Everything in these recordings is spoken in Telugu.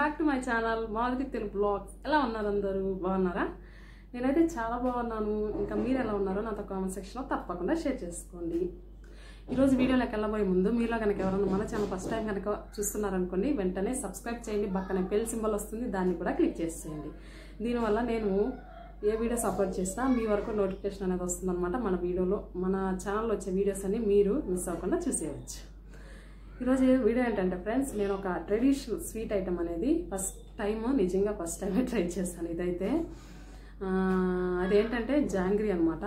back to my channel Madhuri Telugu blogs ఎలా ఉన్నారు అందరూ బాగున్నారా నేనైతే చాలా బాగున్నాను ఇంకా మీరు ఎలా ఉన్నారో నాతో కామెంట్ సెక్షన్లో తప్పకుండా షేర్ చేసుకోండి ఈరోజు వీడియోలోకి వెళ్ళబోయే ముందు మీలో కనుక ఎవరైనా మన ఛానల్ ఫస్ట్ టైం కనుక చూస్తున్నారనుకోండి వెంటనే సబ్స్క్రైబ్ చేయండి పక్కన బెల్ సింబల్ వస్తుంది దాన్ని కూడా క్లిక్ చేసేయండి దీనివల్ల నేను ఏ వీడియోస్ అప్లోడ్ చేసినా మీ వరకు నోటిఫికేషన్ అనేది వస్తుందన్నమాట మన వీడియోలో మన ఛానల్లో వచ్చే వీడియోస్ అన్ని మీరు మిస్ అవ్వకుండా చూసేయవచ్చు ఈరోజు వీడియో ఏంటంటే ఫ్రెండ్స్ నేను ఒక ట్రెడిషనల్ స్వీట్ ఐటమ్ అనేది ఫస్ట్ టైం నిజంగా ఫస్ట్ టైమే ట్రై చేశాను ఇదైతే ఆ, అదేంటంటే జాంగ్రీ అనమాట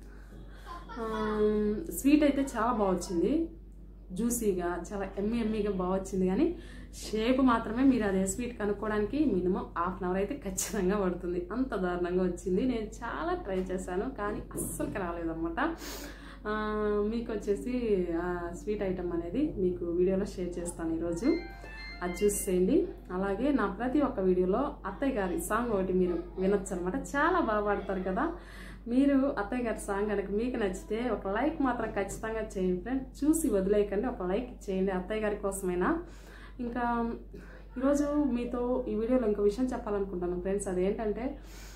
స్వీట్ అయితే చాలా బాగా వచ్చింది జ్యూసీగా చాలా ఎమ్మి ఎమ్మిగా బాగా వచ్చింది కానీ షేప్ మాత్రమే మీరు అదే స్వీట్ కనుక్కోవడానికి మినిమం హాఫ్ అన్ అవర్ అయితే ఖచ్చితంగా పడుతుంది అంత దారుణంగా వచ్చింది నేను చాలా ట్రై చేశాను కానీ అస్సలుకి రాలేదన్నమాట ఆ, మీకు వచ్చేసి ఆ స్వీట్ ఐటమ్ అనేది మీకు వీడియోలో షేర్ చేస్తాను ఈరోజు అది చూసేయండి అలాగే నా ప్రతి ఒక్క వీడియోలో అత్తయ్య గారి సాంగ్ ఒకటి మీరు వినొచ్చు అనమాట చాలా బాగా పాడతారు కదా మీరు అత్తయ్య గారి సాంగ్ కనుక మీకు నచ్చితే ఒక లైక్ మాత్రం ఖచ్చితంగా చేయండి ఫ్రెండ్ చూసి వదిలేయకండి ఒక లైక్ చేయండి అత్తయ్య గారి కోసమైనా ఇంకా ఈరోజు మీతో ఈ వీడియోలో ఇంకో విషయం చెప్పాలనుకుంటాను ఫ్రెండ్స్ అదేంటంటే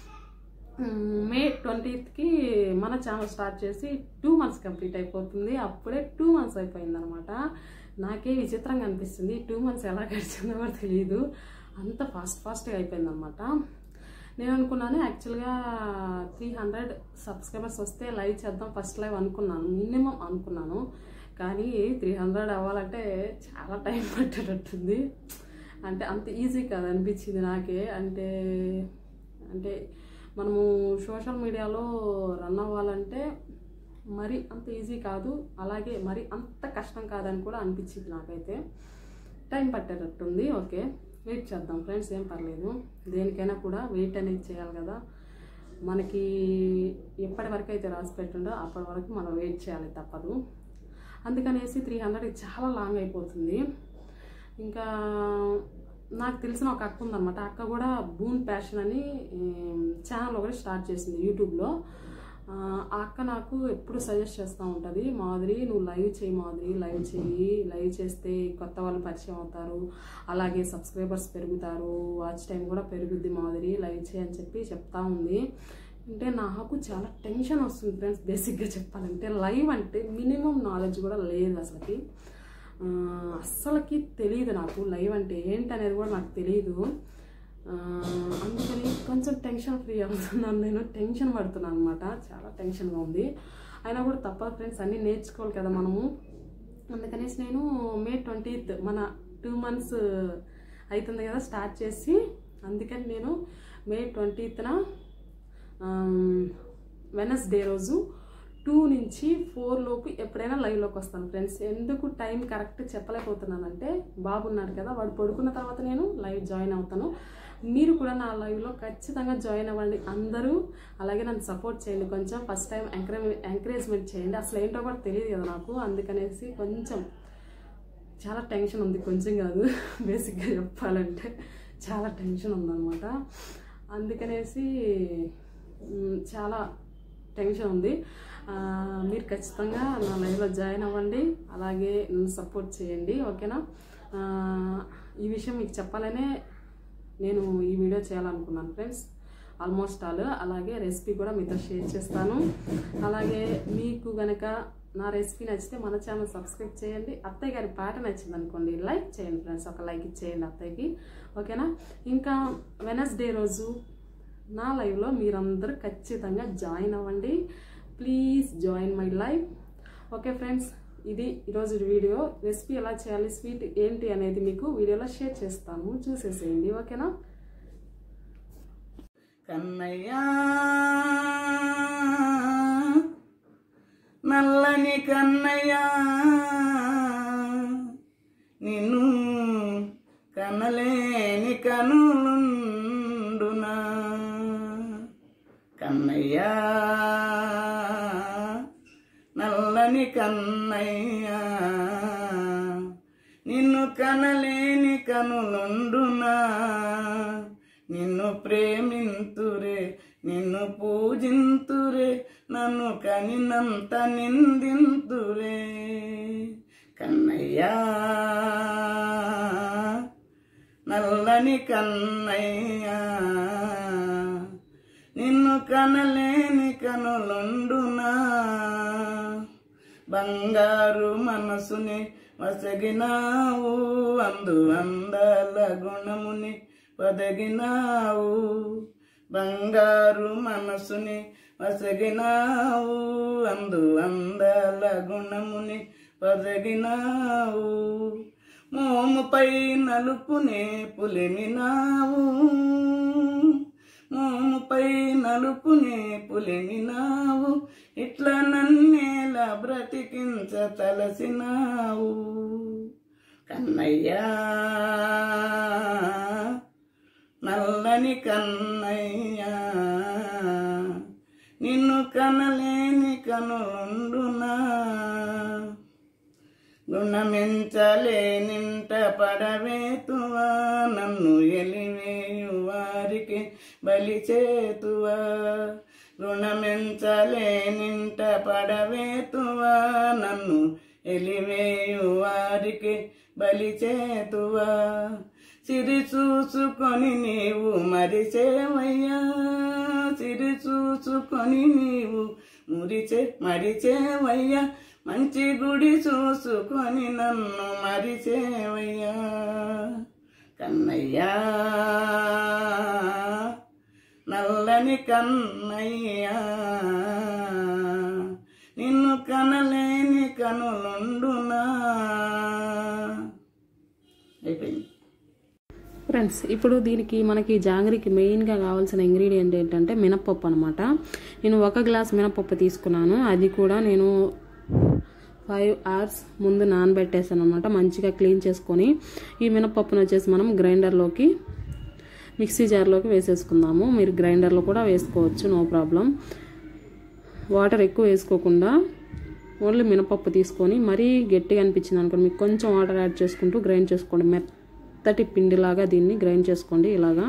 మ్, మే ట్వంటీత్కి మన ఛానల్ స్టార్ట్ చేసి టూ మంత్స్ కంప్లీట్ అయిపోతుంది అప్పుడే టూ మంత్స్ అయిపోయింది అనమాట నాకే విచిత్రంగా అనిపిస్తుంది టూ మంత్స్ ఎలా గడిచిందో కూడా తెలియదు అంత ఫాస్ట్ ఫాస్ట్గా అయిపోయింది అనమాట నేను అనుకున్నాను యాక్చువల్గా త్రీ హండ్రెడ్ సబ్స్క్రైబర్స్ వస్తే లైవ్ చేద్దాం ఫస్ట్ లైవ్ అనుకున్నాను మినిమం అనుకున్నాను కానీ త్రీ హండ్రెడ్ అవ్వాలంటే చాలా టైం పట్టేటట్టుంది అంటే అంత ఈజీ కాదు అనిపించింది నాకే అంటే అంటే మనము సోషల్ మీడియాలో రన్ అవ్వాలంటే మరి అంత ఈజీ కాదు అలాగే మరి అంత కష్టం కాదని కూడా అనిపించింది నాకైతే టైం పట్టేటట్టుంది ఓకే వెయిట్ చేద్దాం ఫ్రెండ్స్ ఏం పర్లేదు దేనికైనా కూడా వెయిట్ అనేది చేయాలి కదా మనకి ఎప్పటి వరకు అయితే రాసి పెట్టుండో అప్పటి వరకు మనం వెయిట్ చేయాలి తప్పదు అందుకనేసి త్రీ హండ్రెడ్ చాలా లాంగ్ అయిపోతుంది ఇంకా నాకు తెలిసిన ఒక అక్క ఉందన్నమాట అక్క కూడా బూన్ ప్యాషన్ అని ఛానల్ ఒకటి స్టార్ట్ చేసింది యూట్యూబ్లో ఆ ఆ అక్క నాకు ఎప్పుడు సజెస్ట్ చేస్తూ ఉంటుంది మాధురి నువ్వు లైవ్ చేయి మాధురి లైవ్ చేయి లైవ్ చేస్తే కొత్త వాళ్ళు పరిచయం అవుతారు అలాగే సబ్స్క్రైబర్స్ పెరుగుతారు వాచ్ టైం కూడా పెరుగుద్ది మాధురి లైవ్ చేయి అని చెప్పి చెప్తా ఉంది అంటే నాకు చాలా టెన్షన్ వస్తుంది ఫ్రెండ్స్ బేసిక్గా చెప్పాలంటే లైవ్ అంటే మినిమం నాలెడ్జ్ కూడా లేదు అసలుకి ఆ, అస్సలకి తెలియదు నాకు లైవ్ అంటే ఏంటనేది కూడా నాకు తెలియదు ఆ, అందుకని కొంచెం టెన్షన్ ఫ్రీ అవుతున్నాను నేను టెన్షన్ పడుతున్నాను అనమాట చాలా టెన్షన్గా ఉంది అయినా కూడా తప్పదు ఫ్రెండ్స్ అన్నీ నేర్చుకోవాలి కదా మనము అందుకనేసి నేను మే ట్వంటీత్ మన టూ మంత్స్ అవుతుంది కదా స్టార్ట్ చేసి అందుకని నేను మే ట్వంటీత్న వెనస్డే రోజు టూ నుంచి ఫోర్ లోపు ఎప్పుడైనా లైవ్లోకి వస్తాను ఫ్రెండ్స్ ఎందుకు టైం కరెక్ట్ చెప్పలేకపోతున్నానంటే బాబు ఉన్నాడు కదా వాడు పడుకున్న తర్వాత నేను లైవ్ జాయిన్ అవుతాను మీరు కూడా నా లైవ్లో ఖచ్చితంగా జాయిన్ అవ్వండి అందరూ అలాగే నన్ను సపోర్ట్ చేయండి కొంచెం ఫస్ట్ టైం ఎంకరేజ్ ఎంకరేజ్మెంట్ చేయండి అసలు ఏంటో కూడా తెలియదు కదా నాకు అందుకనేసి కొంచెం చాలా టెన్షన్ ఉంది కొంచెం కాదు బేసిక్గా చెప్పాలంటే చాలా టెన్షన్ ఉందన్నమాట అందుకనేసి మ్, చాలా టెన్షన్ ఉంది ఆ, మీరు ఖచ్చితంగా నా లైవ్లో జాయిన్ అవ్వండి అలాగే నన్ను సపోర్ట్ చేయండి ఓకేనా ఆ, ఈ విషయం మీకు చెప్పాలనే నేను ఈ వీడియో చేయాలనుకున్నాను ఫ్రెండ్స్ ఆల్మోస్ట్ ఆల్ అలాగే రెసిపీ కూడా మీతో షేర్ చేస్తాను అలాగే మీకు గనక నా రెసిపీ నచ్చితే మన ఛానల్ సబ్స్క్రైబ్ చేయండి అత్తయ్య గారి పాట నచ్చింది అనుకోండి లైక్ చేయండి ఫ్రెండ్స్ ఒక లైక్ ఇచ్చేయండి అత్తయ్యకి ఓకేనా ఇంకా వెనస్డే రోజు నా లైవ్లో మీరందరూ ఖచ్చితంగా జాయిన్ అవ్వండి please join my live okay friends ఇది ఈరోజు వీడియో రెసిపీ ఎలా చేయాలి స్వీట్ ఏంటి అనేది మీకు వీడియోలో షేర్ చేస్తాను చూసేసేయండి ఓకేనా కన్నయ్యా నల్లని కన్నయ్యా నిన్ను కనలేని కనులుండునా కన్నయ్యా నల్లని కన్నయ్యా నిన్ను కనలేని కనులుండునా నిన్ను ప్రేమింతురే నిన్ను పూజింతురే నన్ను కనినంత నిందింతురే కన్నయ్యా నల్లని కన్నయ్యా నిన్ను కనలేని కనులుండునా బంగారు మనసుని వసగినావు అందు అందాల గుణముని పదగినావు బంగారు మనసుని వసగినావు అందు అందాల గుణముని పదగినావు మోముపై నలుపునే పులిమినావు మోముపై నలుపునే పులిమినావు ఇట్లా నన్నేలా బ్రతికించ తలసినావు కన్నయ్యా నల్లని కన్నయ్యా నిన్ను కనలేని కనులుండునా గుణమించలేనింట పడవేతువా నన్ను ఎలివేయు వారికి బలి చేతువా రుణమించలేనింట పడవేతువా నన్ను ఎలివేయు వారికి బలి చేతువా సిరి చూసుకొని నీవు మరిచేవయ్యా సిరి చూసుకొని నీవు మురిచే మరిచేవయ్యా మంచి గుడి చూసుకొని నన్ను మరిచేవయ్యా కన్నయ్యా నల్లని కన్నయ్యా నిన్ను కనలేని కనులుండునా అయిపోయింది ఫ్రెండ్స్ ఇప్పుడు దీనికి మనకి జాంగ్రీకి మెయిన్గా కావాల్సిన ఇంగ్రీడియంట్ ఏంటంటే మినప్పప్పు అనమాట నేను ఒక గ్లాస్ మినప్పప్పు తీసుకున్నాను అది కూడా నేను ఫైవ్ అవర్స్ ముందు నానబెట్టేసాను అనమాట మంచిగా క్లీన్ చేసుకొని ఈ మినప్పప్పును వచ్చేసి మనం గ్రైండర్లోకి మిక్సీ జార్లోకి వేసేసుకుందాము మీరు గ్రైండర్లో కూడా వేసుకోవచ్చు నో ప్రాబ్లం వాటర్ ఎక్కువ వేసుకోకుండా ఓన్లీ మినపప్పు తీసుకొని మరీ గట్టిగా అనిపించింది అనుకోండి మీకు కొంచెం వాటర్ యాడ్ చేసుకుంటూ గ్రైండ్ చేసుకోండి మెత్తటి పిండిలాగా దీన్ని గ్రైండ్ చేసుకోండి ఇలాగా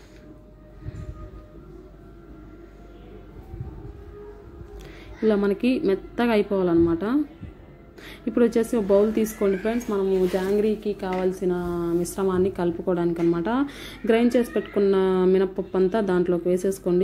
ఇలా మనకి మెత్తగా అయిపోవాలన్నమాట ఇప్పుడు వచ్చేసి ఒక బౌల్ తీసుకోండి ఫ్రెండ్స్ మనము జాంగ్రీకి కావాల్సిన మిశ్రమాన్ని కలుపుకోవడానికి అనమాట గ్రైండ్ చేసి పెట్టుకున్న మినపప్పు అంతా దాంట్లోకి వేసేసుకోండి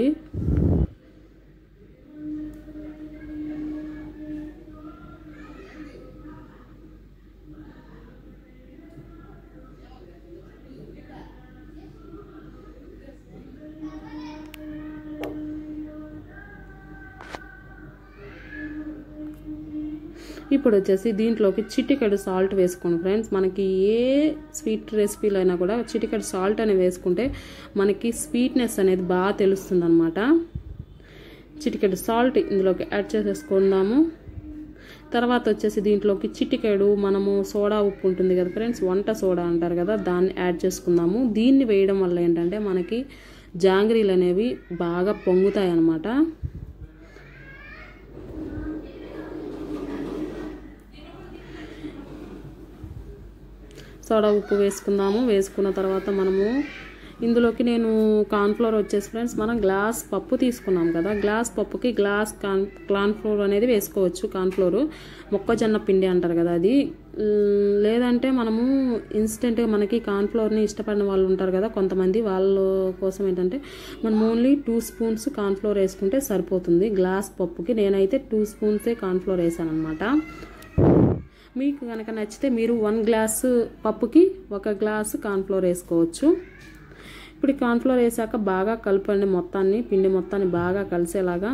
ఇప్పుడు వచ్చేసి దీంట్లోకి చిటికెడు సాల్ట్ వేసుకోండి ఫ్రెండ్స్ మనకి ఏ స్వీట్ రెసిపీలో అయినా కూడా చిటికెడు సాల్ట్ అనేది వేసుకుంటే మనకి స్వీట్నెస్ అనేది బాగా తెలుస్తుంది అనమాట చిటికెడు సాల్ట్ ఇందులోకి యాడ్ చేసేసుకుందాము తర్వాత వచ్చేసి దీంట్లోకి చిటికెడు మనము సోడా ఉప్పు ఉంటుంది కదా ఫ్రెండ్స్ వంట సోడా అంటారు కదా దాన్ని యాడ్ చేసుకుందాము దీన్ని వేయడం వల్ల ఏంటంటే మనకి జాంగ్రీలు అనేవి బాగా పొంగుతాయి అన్నమాట సోడా ఉప్పు వేసుకుందాము వేసుకున్న తర్వాత మనము ఇందులోకి నేను కార్న్ఫ్లోర్ వచ్చేసి ఫ్రెండ్స్ మనం గ్లాస్ పప్పు తీసుకున్నాం కదా గ్లాస్ పప్పుకి గ్లాస్ కాన్ కార్న్ఫ్లోర్ అనేది వేసుకోవచ్చు కార్న్ఫ్లోర్ మొక్కజొన్న పిండి అంటారు కదా అది ల్- లేదంటే మనము ఇన్స్టెంట్గా మనకి కార్న్ఫ్లోర్ని ఇష్టపడిన వాళ్ళు ఉంటారు కదా కొంతమంది వాళ్ళ కోసం ఏంటంటే మనం ఓన్లీ టూ స్పూన్స్ కార్న్ఫ్లోర్ వేసుకుంటే సరిపోతుంది గ్లాస్ పప్పుకి నేనైతే టూ స్పూన్సే కార్న్ఫ్లోర్ వేసాను అనమాట మీకు కనుక నచ్చితే మీరు వన్ గ్లాసు పప్పుకి ఒక గ్లాసు కార్న్ఫ్లోర్ వేసుకోవచ్చు ఇప్పుడు ఈ కార్న్ఫ్లోర్ వేసాక బాగా కలపండి మొత్తాన్ని పిండి మొత్తాన్ని బాగా కలిసేలాగా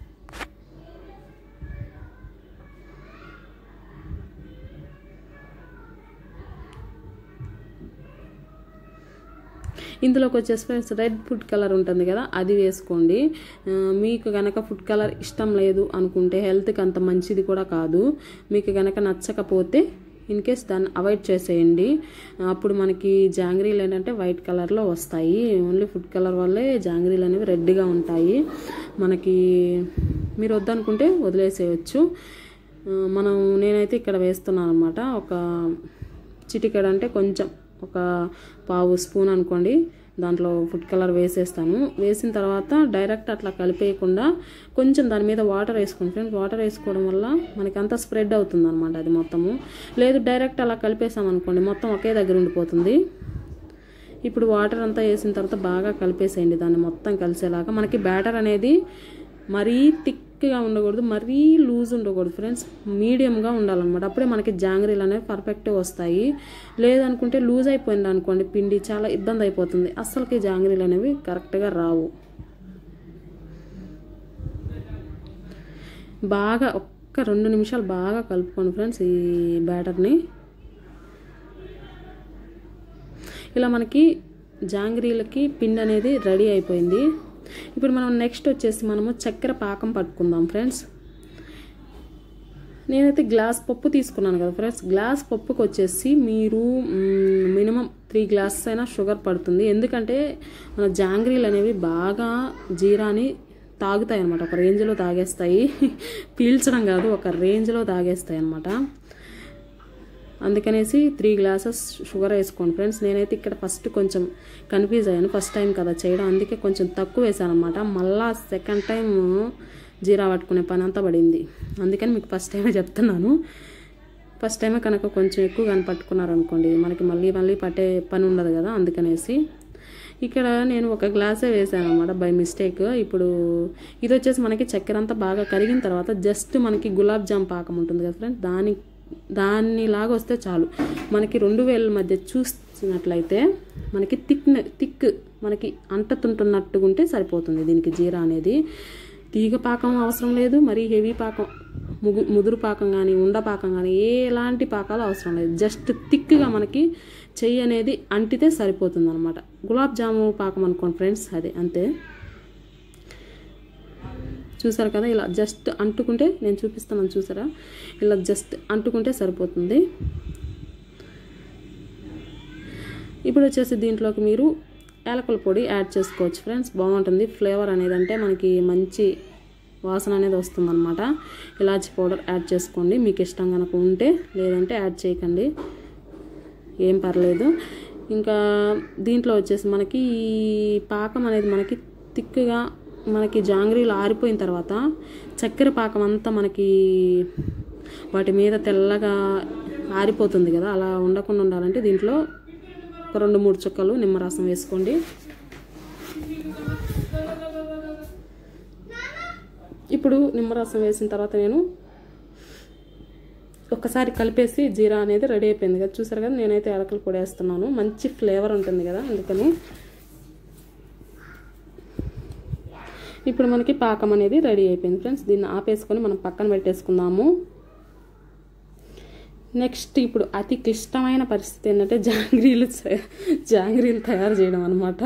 ఇందులోకి వచ్చేసి ఫ్రెండ్స్ రెడ్ ఫుడ్ కలర్ ఉంటుంది కదా అది వేసుకోండి ఆ, మీకు గనక ఫుడ్ కలర్ ఇష్టం లేదు అనుకుంటే హెల్త్కి అంత మంచిది కూడా కాదు మీకు గనక నచ్చకపోతే ఇన్ కేస్ దాన్ని అవాయిడ్ చేసేయండి అప్పుడు మనకి జాంగ్రీలు ఏంటంటే వైట్ కలర్లో వస్తాయి ఓన్లీ ఫుడ్ కలర్ వల్లే జాంగ్రీలు అనేవి రెడ్గా ఉంటాయి మనకి మీరు వద్దనుకుంటే వదిలేసేయచ్చు ఆ, మనం నేనైతే ఇక్కడ వేస్తున్నాను అనమాట ఒక చిటికెడ అంటే కొంచెం ఒక పావు స్పూన్ అనుకోండి దాంట్లో ఫుడ్ కలర్ వేసేస్తాను వేసిన తర్వాత డైరెక్ట్ అట్లా కలిపేయకుండా కొంచెం దాని మీద వాటర్ వేసుకోండి ఫ్రెండ్స్ వాటర్ వేసుకోవడం వల్ల మనకి అంతా స్ప్రెడ్ అవుతుంది అనమాట అది మొత్తము లేదు డైరెక్ట్ అలా కలిపేసాం అనుకోండి మొత్తం ఒకే దగ్గర ఉండిపోతుంది ఇప్పుడు వాటర్ అంతా వేసిన తర్వాత బాగా కలిపేసేయండి దాన్ని మొత్తం కలిసేలాగా మనకి బ్యాటర్ అనేది మరీ థిక్గా ఉండకూడదు మరీ లూజ్ ఉండకూడదు ఫ్రెండ్స్ మీడియంగా ఉండాలన్నమాట అప్పుడే మనకి జాంగ్రీలు అనేవి పర్ఫెక్ట్గా వస్తాయి లేదనుకుంటే లూజ్ అయిపోయింది అనుకోండి పిండి చాలా ఇబ్బంది అయిపోతుంది అస్సలకి జాంగ్రీలు అనేవి కరెక్ట్గా రావు బాగా ఒక్క రెండు నిమిషాలు బాగా కలుపుకోండి ఫ్రెండ్స్ ఈ బ్యాటర్ని ఇలా మనకి జాంగ్రీలకి పిండి అనేది రెడీ అయిపోయింది ఇప్పుడు మనం నెక్స్ట్ వచ్చేసి మనము చక్కెర పాకం పట్టుకుందాం ఫ్రెండ్స్ నేనైతే గ్లాస్ పప్పు తీసుకున్నాను కదా ఫ్రెండ్స్ గ్లాస్ పప్పుకి వచ్చేసి మీరు మినిమం త్రీ గ్లాసెస్ అయినా షుగర్ పడుతుంది ఎందుకంటే మన జాంగ్రీలు అనేవి బాగా జీరాని తాగుతాయి అనమాట ఒక రేంజ్లో తాగేస్తాయి పీల్చడం కాదు ఒక రేంజ్లో తాగేస్తాయి అనమాట అందుకనేసి త్రీ గ్లాసెస్ షుగర్ వేసుకోండి ఫ్రెండ్స్ నేనైతే ఇక్కడ ఫస్ట్ కొంచెం కన్ఫ్యూజ్ అయ్యాను ఫస్ట్ టైం కదా చేయడం అందుకే కొంచెం తక్కువ వేసాను అనమాట మళ్ళా సెకండ్ టైం జీరా పట్టుకునే పని అంతా పడింది అందుకని మీకు ఫస్ట్ టైమే చెప్తున్నాను ఫస్ట్ టైమే కనుక కొంచెం ఎక్కువ కానీ పట్టుకున్నారనుకోండి మనకి మళ్ళీ మళ్ళీ పట్టే పని ఉండదు కదా అందుకనేసి ఇక్కడ నేను ఒక గ్లాసే వేసాను అనమాట బై మిస్టేక్ ఇప్పుడు ఇది వచ్చేసి మనకి చక్కెర అంతా బాగా కరిగిన తర్వాత జస్ట్ మనకి గులాబ్ జామ్ పాకం ఉంటుంది కదా ఫ్రెండ్స్ దాని దానిలాగా వస్తే చాలు మనకి రెండు వేల మధ్య చూసినట్లయితే మనకి థిక్ థిక్ మనకి అంటతుంటున్నట్టుగా ఉంటే సరిపోతుంది దీనికి జీరా అనేది తీగ పాకం అవసరం లేదు మరీ హెవీ పాకం ముగు ముదురు పాకం కానీ ఉండ పాకం కానీ ఎలాంటి పాకాలు అవసరం లేదు జస్ట్ థిక్గా మనకి చెయ్యి అనేది అంటితే సరిపోతుంది అనమాట గులాబ్ జాము పాకం అనుకోండి ఫ్రెండ్స్ అదే అంతే చూసారు కదా ఇలా జస్ట్ అంటుకుంటే నేను చూపిస్తాను చూసారా ఇలా జస్ట్ అంటుకుంటే సరిపోతుంది ఇప్పుడు వచ్చేసి దీంట్లోకి మీరు యాలకుల పొడి యాడ్ చేసుకోవచ్చు ఫ్రెండ్స్ బాగుంటుంది ఫ్లేవర్ అనేది అంటే మనకి మంచి వాసన అనేది వస్తుందన్నమాట ఇలాచి పౌడర్ యాడ్ చేసుకోండి మీకు ఇష్టం కనుక ఉంటే లేదంటే యాడ్ చేయకండి ఏం పర్లేదు ఇంకా దీంట్లో వచ్చేసి మనకి ఈ పాకం అనేది మనకి తిక్కుగా మనకి జాంగ్రీలు ఆరిపోయిన తర్వాత చక్కెర పాకం అంతా మనకి వాటి మీద తెల్లగా ఆరిపోతుంది కదా అలా ఉండకుండా ఉండాలంటే దీంట్లో ఒక రెండు మూడు చుక్కలు నిమ్మరసం వేసుకోండి ఇప్పుడు నిమ్మరసం వేసిన తర్వాత నేను ఒక్కసారి కలిపేసి జీరా అనేది రెడీ అయిపోయింది కదా చూసారు కదా నేనైతే యాలకులు పొడి వేస్తున్నాను మంచి ఫ్లేవర్ ఉంటుంది కదా అందుకని ఇప్పుడు మనకి పాకం అనేది రెడీ అయిపోయింది ఫ్రెండ్స్ దీన్ని ఆపేసుకొని మనం పక్కన పెట్టేసుకుందాము నెక్స్ట్ ఇప్పుడు అతి క్లిష్టమైన పరిస్థితి ఏంటంటే జాంగ్రీలు జాంగ్రీలు తయారు చేయడం అనమాట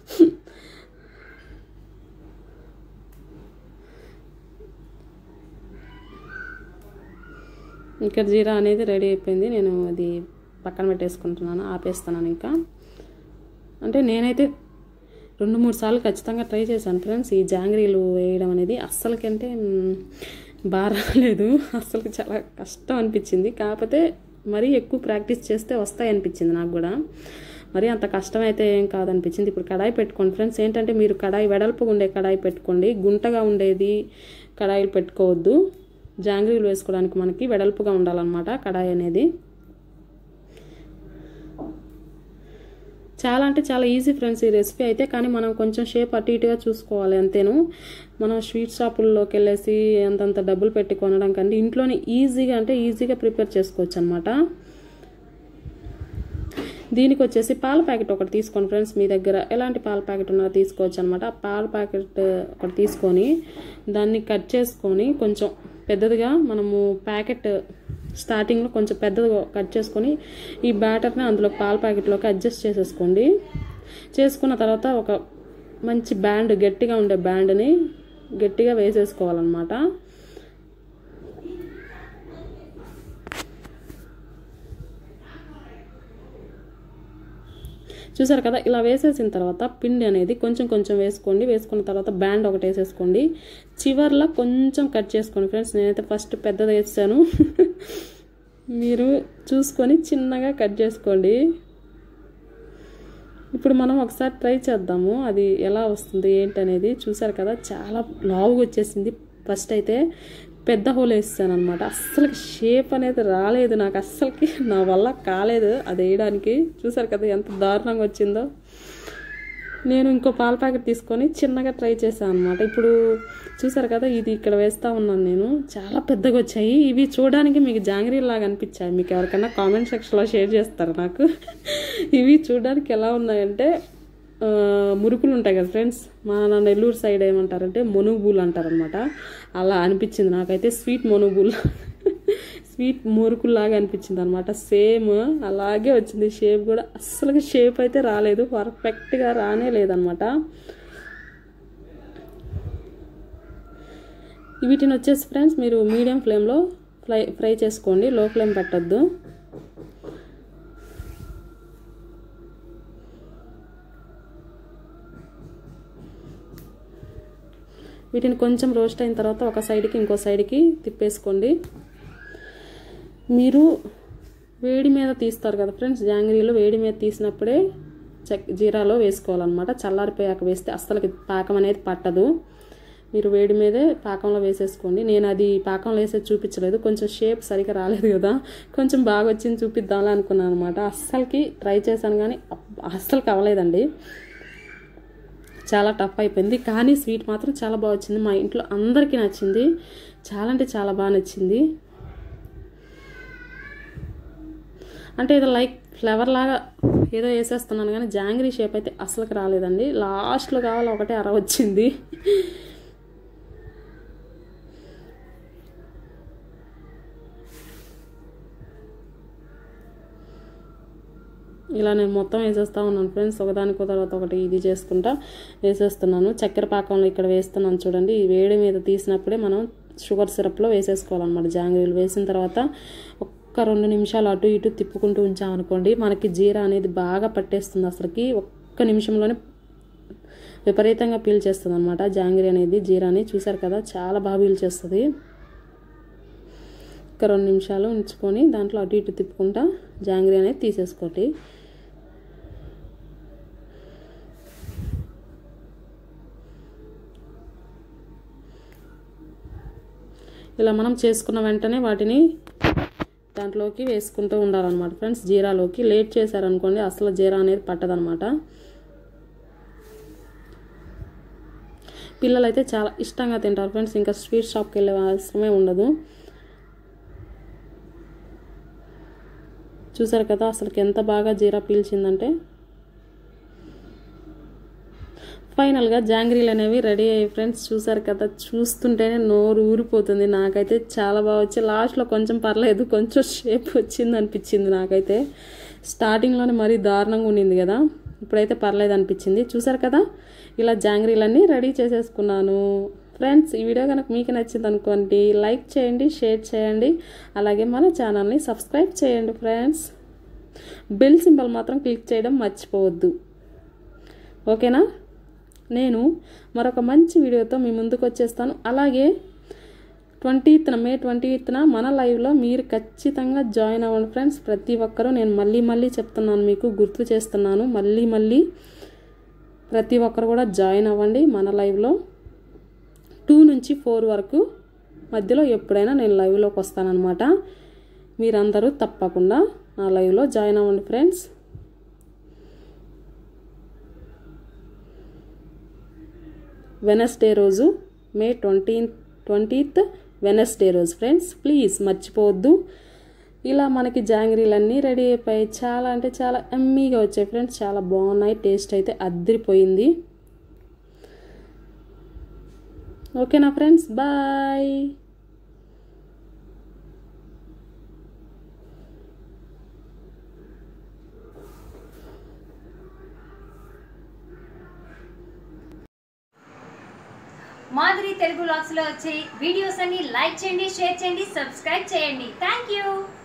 ఇక్కడ జీరా అనేది రెడీ అయిపోయింది నేను అది పక్కన పెట్టేసుకుంటున్నాను ఆపేస్తున్నాను ఇంకా అంటే నేనైతే రెండు మూడు సార్లు ఖచ్చితంగా ట్రై చేశాను ఫ్రెండ్స్ ఈ జాంగ్రీలు వేయడం అనేది అస్సలకంటే బాగా రాలేదు అస్సలకి చాలా కష్టం అనిపించింది కాకపోతే మరీ ఎక్కువ ప్రాక్టీస్ చేస్తే వస్తాయి అనిపించింది నాకు కూడా మరి అంత కష్టమైతే ఏం కాదనిపించింది ఇప్పుడు కడాయి పెట్టుకోండి ఫ్రెండ్స్ ఏంటంటే మీరు కడాయి వెడల్పుగా ఉండే కడాయి పెట్టుకోండి గుంటగా ఉండేది కడాయిలు పెట్టుకోవద్దు జాంగ్రీలు వేసుకోవడానికి మనకి వెడల్పుగా ఉండాలన్నమాట కడాయి అనేది చాలా అంటే చాలా ఈజీ ఫ్రెండ్స్ ఈ రెసిపీ అయితే కానీ మనం కొంచెం షేప్ అటు ఇటుగా చూసుకోవాలి అంతేను మనం స్వీట్ షాపుల్లోకి వెళ్ళేసి అంతంత డబ్బులు పెట్టి కొనడం కంటే ఇంట్లోనే ఈజీగా అంటే ఈజీగా ప్రిపేర్ చేసుకోవచ్చు అనమాట దీనికి వచ్చేసి పాల ప్యాకెట్ ఒకటి తీసుకోండి ఫ్రెండ్స్ మీ దగ్గర ఎలాంటి పాల ప్యాకెట్ ఉన్నా తీసుకోవచ్చు అనమాట ఆ పాల ప్యాకెట్ ఒకటి తీసుకొని దాన్ని కట్ చేసుకొని కొంచెం పెద్దదిగా మనము ప్యాకెట్ స్టార్టింగ్లో కొంచెం పెద్దదిగా కట్ చేసుకొని ఈ బ్యాటర్ని అందులో పాల ప్యాకెట్లోకి అడ్జస్ట్ చేసేసుకోండి చేసుకున్న తర్వాత ఒక మంచి బ్యాండ్ గట్టిగా ఉండే బ్యాండ్ని గట్టిగా వేసేసుకోవాలన్నమాట చూసారు కదా ఇలా వేసేసిన తర్వాత పిండి అనేది కొంచెం కొంచెం వేసుకోండి వేసుకున్న తర్వాత బ్యాండ్ ఒకటి వేసేసుకోండి చివర్లో కొంచెం కట్ చేసుకోండి ఫ్రెండ్స్ నేనైతే ఫస్ట్ పెద్దది వేసాను మీరు చూసుకొని చిన్నగా కట్ చేసుకోండి ఇప్పుడు మనం ఒకసారి ట్రై చేద్దాము అది ఎలా వస్తుంది ఏంటనేది చూసారు కదా చాలా లావుగా వచ్చేసింది ఫస్ట్ అయితే పెద్ద హోల్ వేస్తాను అనమాట అస్సలకి షేప్ అనేది రాలేదు నాకు అస్సలకి నా వల్ల కాలేదు అది వేయడానికి చూసారు కదా ఎంత దారుణంగా వచ్చిందో నేను ఇంకో పాల ప్యాకెట్ తీసుకొని చిన్నగా ట్రై చేశాను అనమాట ఇప్పుడు చూసారు కదా ఇది ఇక్కడ వేస్తూ ఉన్నాను నేను చాలా పెద్దగా వచ్చాయి ఇవి చూడడానికి మీకు జాంగ్రీ లాగా అనిపించాయి మీకు ఎవరికైనా కామెంట్ సెక్షన్లో షేర్ చేస్తారు నాకు ఇవి చూడడానికి ఎలా ఉన్నాయంటే ఆ, మురుకులు ఉంటాయి కదా ఫ్రెండ్స్ మా నా నెల్లూరు సైడ్ ఏమంటారంటే మొనుగుబూలు అంటారనమాట అలా అనిపించింది నాకైతే స్వీట్ మొనుగుబూల్ స్వీట్ మురుకుల్లాగా అనిపించింది అనమాట సేమ్ అలాగే వచ్చింది షేప్ కూడా అస్సలు షేప్ అయితే రాలేదు పర్ఫెక్ట్గా రానే లేదనమాట వీటిని వచ్చేసి ఫ్రెండ్స్ మీరు మీడియం ఫ్లేమ్లో ఫ్రై ఫ్రై చేసుకోండి లో ఫ్లేమ్ పెట్టద్దు వీటిని కొంచెం రోస్ట్ అయిన తర్వాత ఒక సైడ్కి ఇంకో సైడ్కి తిప్పేసుకోండి మీరు వేడి మీద తీస్తారు కదా ఫ్రెండ్స్ జాంగ్రీలో వేడి మీద తీసినప్పుడే చక్ జీరాలో వేసుకోవాలన్నమాట చల్లారిపోయాక వేస్తే అస్సలకి పాకం అనేది పట్టదు మీరు వేడి మీదే పాకంలో వేసేసుకోండి నేను అది పాకంలో వేసేది చూపించలేదు కొంచెం షేప్ సరిగా రాలేదు కదా కొంచెం బాగా వచ్చింది చూపిద్దాంలే అనుకున్నాను అనమాట అస్సలకి ట్రై చేశాను కానీ అబ్బ, అస్సలకి అవ్వలేదండి చాలా టఫ్ అయిపోయింది కానీ స్వీట్ మాత్రం చాలా బాగా వచ్చింది మా ఇంట్లో అందరికీ నచ్చింది చాలా అంటే చాలా బాగా నచ్చింది అంటే ఏదో లైక్ ఫ్లేవర్ లాగా ఏదో వేసేస్తున్నాను కానీ జాంగ్రీ షేప్ అయితే అసలుకి రాలేదండి లాస్ట్లో కావాలి ఒకటే అర వచ్చింది ఇలా నేను మొత్తం వేసేస్తా ఉన్నాను ఫ్రెండ్స్ ఒకదానికి తర్వాత ఒకటి ఇది చేసుకుంటా వేసేస్తున్నాను చక్కెర పాకంలో ఇక్కడ వేస్తున్నాను చూడండి ఈ వేడి మీద తీసినప్పుడే మనం షుగర్ సిరప్లో వేసేసుకోవాలన్నమాట జాంగ్రీలు వేసిన తర్వాత ఒక్క రెండు నిమిషాలు అటు ఇటు తిప్పుకుంటూ ఉంచామనుకోండి మనకి జీరా అనేది బాగా పట్టేస్తుంది అసలుకి ఒక్క నిమిషంలోనే విపరీతంగా పీల్చేస్తుంది అనమాట జాంగ్రీ అనేది జీరాని చూసారు కదా చాలా బాగా పీల్చేస్తుంది ఒక రెండు నిమిషాలు ఉంచుకొని దాంట్లో అటు ఇటు తిప్పుకుంటా జాంగ్రీ అనేది తీసేసుకోండి ఇలా మనం చేసుకున్న వెంటనే వాటిని దాంట్లోకి వేసుకుంటూ ఉండాలన్నమాట ఫ్రెండ్స్ జీరాలోకి లేట్ చేశారనుకోండి అసలు జీరా అనేది పట్టదనమాట పిల్లలు అయితే చాలా ఇష్టంగా తింటారు ఫ్రెండ్స్ ఇంకా స్వీట్ షాప్కి వెళ్ళే అవసరమే ఉండదు చూసారు కదా అసలుకి ఎంత బాగా జీరా పీల్చిందంటే ఫైనల్గా జాంగ్రీలు అనేవి రెడీ అయ్యాయి ఫ్రెండ్స్ చూసారు కదా చూస్తుంటేనే నోరు ఊరిపోతుంది నాకైతే చాలా బాగా వచ్చి లాస్ట్లో కొంచెం పర్లేదు కొంచెం షేప్ వచ్చింది అనిపించింది నాకైతే స్టార్టింగ్లోనే మరీ దారుణంగా ఉండింది కదా ఇప్పుడైతే పర్లేదు అనిపించింది చూసారు కదా ఇలా జాంగ్రీలన్నీ రెడీ చేసేసుకున్నాను ఫ్రెండ్స్ ఈ వీడియో కనుక మీకు నచ్చింది అనుకోండి లైక్ చేయండి షేర్ చేయండి అలాగే మన ఛానల్ని సబ్స్క్రైబ్ చేయండి ఫ్రెండ్స్ బెల్ సింబల్ మాత్రం క్లిక్ చేయడం మర్చిపోవద్దు ఓకేనా నేను మరొక మంచి వీడియోతో మీ ముందుకు వచ్చేస్తాను అలాగే ట్వంటీత్న మే ట్వంటీత్న మన లైవ్లో మీరు ఖచ్చితంగా జాయిన్ అవ్వండి ఫ్రెండ్స్ ప్రతి ఒక్కరూ నేను మళ్ళీ మళ్ళీ చెప్తున్నాను మీకు గుర్తు చేస్తున్నాను మళ్ళీ మళ్ళీ ప్రతి ఒక్కరు కూడా జాయిన్ అవ్వండి మన లైవ్లో టూ నుంచి ఫోర్ వరకు మధ్యలో ఎప్పుడైనా నేను లైవ్లోకి వస్తానన్నమాట మీరందరూ తప్పకుండా నా లైవ్లో జాయిన్ అవ్వండి ఫ్రెండ్స్ వెనస్డే రోజు మే ట్వంటీ ట్వంటీత్ వెనస్డే రోజు ఫ్రెండ్స్ ప్లీజ్ మర్చిపోవద్దు ఇలా మనకి జాంగ్రీలన్నీ రెడీ అయిపోయాయి చాలా అంటే చాలా ఎమ్మీగా వచ్చాయి ఫ్రెండ్స్ చాలా బాగున్నాయి టేస్ట్ అయితే అద్దరిపోయింది ఓకేనా friends bye Madhuri Telugu blogs లో వచ్చే వీడియోస్ అన్ని లైక్ చేయండి షేర్ చేయండి సబ్స్క్రైబ్ చేయండి థ్యాంక్ యూ